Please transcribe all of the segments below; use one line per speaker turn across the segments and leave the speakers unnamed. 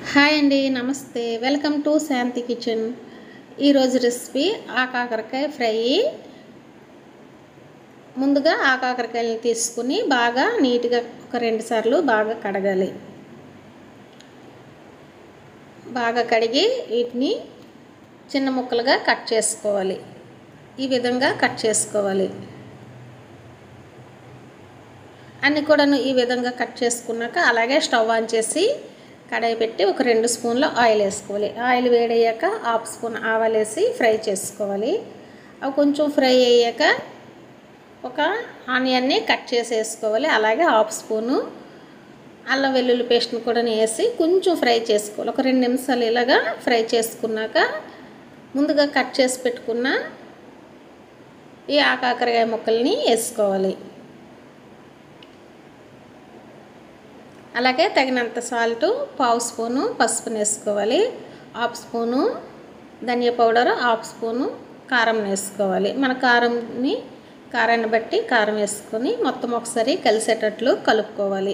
hi అండి నమస్తే welcome to Shanti kitchen ఈరోజు రెసిపీ ఆకాకరకాయ ఫ్రై ముందుగా ఆకాకరకాయలను తీసుకుని బాగా నీట్గా ఒక రెండు సార్లు బాగా కడగాలి బాగా కడిగి వీటిని చిన్న ముక్కలుగా కట్ చేసుకోవాలి ఈ విధంగా కట్ చేసుకోవాలి అన్నీ కూడాను ఈ విధంగా కట్ చేసుకున్నాక అలాగే స్టవ్ ఆన్ చేసి కడాయి పెట్టి ఒక రెండు స్పూన్ల ఆయిల్ వేసుకోవాలి ఆయిల్ వేడయ్యాక హాఫ్ స్పూన్ ఆవాలు వేసి ఫ్రై చేసుకోవాలి అవి కొంచెం ఫ్రై అయ్యాక ఒక ఆనియన్ని కట్ చేసి వేసుకోవాలి అలాగే హాఫ్ స్పూను అల్లం వెల్లుల్లి పేస్ట్ని కూడా వేసి కొంచెం ఫ్రై చేసుకోవాలి ఒక రెండు నిమిషాలు ఇలాగా ఫ్రై చేసుకున్నాక ముందుగా కట్ చేసి పెట్టుకున్న ఈ ఆకాకరకాయ ముక్కల్ని వేసుకోవాలి అలాగే తగినంత సాల్ట్ పావు స్పూను పసుపుని వేసుకోవాలి హాఫ్ స్పూను ధనియా పౌడర్ హాఫ్ స్పూను కారం వేసుకోవాలి మన కారంని కారాన్ని బట్టి కారం వేసుకొని మొత్తం ఒకసారి కలిసేటట్లు కలుపుకోవాలి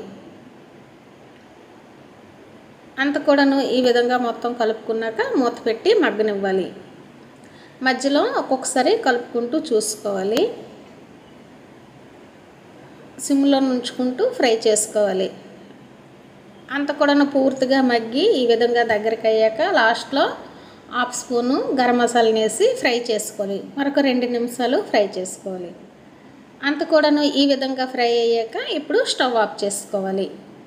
అంత కూడాను ఈ విధంగా మొత్తం కలుపుకున్నాక మూత పెట్టి మగ్గనివ్వాలి మధ్యలో ఒక్కొక్కసారి కలుపుకుంటూ చూసుకోవాలి సిమ్లో ఉంచుకుంటూ ఫ్రై చేసుకోవాలి అంత కూడా పూర్తిగా మగ్గి ఈ విధంగా దగ్గరికి అయ్యాక లాస్ట్లో హాఫ్ స్పూను గరం మసాలాని వేసి ఫ్రై చేసుకోవాలి మరొక రెండు నిమిషాలు ఫ్రై చేసుకోవాలి అంత కూడాను ఈ విధంగా ఫ్రై అయ్యాక ఇప్పుడు స్టవ్ ఆఫ్ చేసుకోవాలి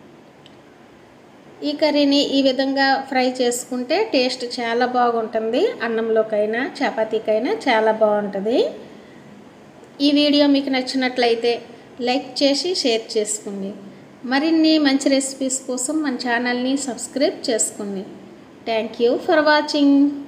ఈ కర్రీని ఈ విధంగా ఫ్రై చేసుకుంటే టేస్ట్ చాలా బాగుంటుంది అన్నంలోకైనా చపాతీకైనా చాలా బాగుంటుంది ఈ వీడియో మీకు నచ్చినట్లయితే లైక్ చేసి షేర్ చేసుకోండి మరిన్ని మంచి రెసిపీస్ కోసం మన ఛానల్ని సబ్స్క్రైబ్ చేసుకోండి థ్యాంక్ యూ ఫర్ వాచింగ్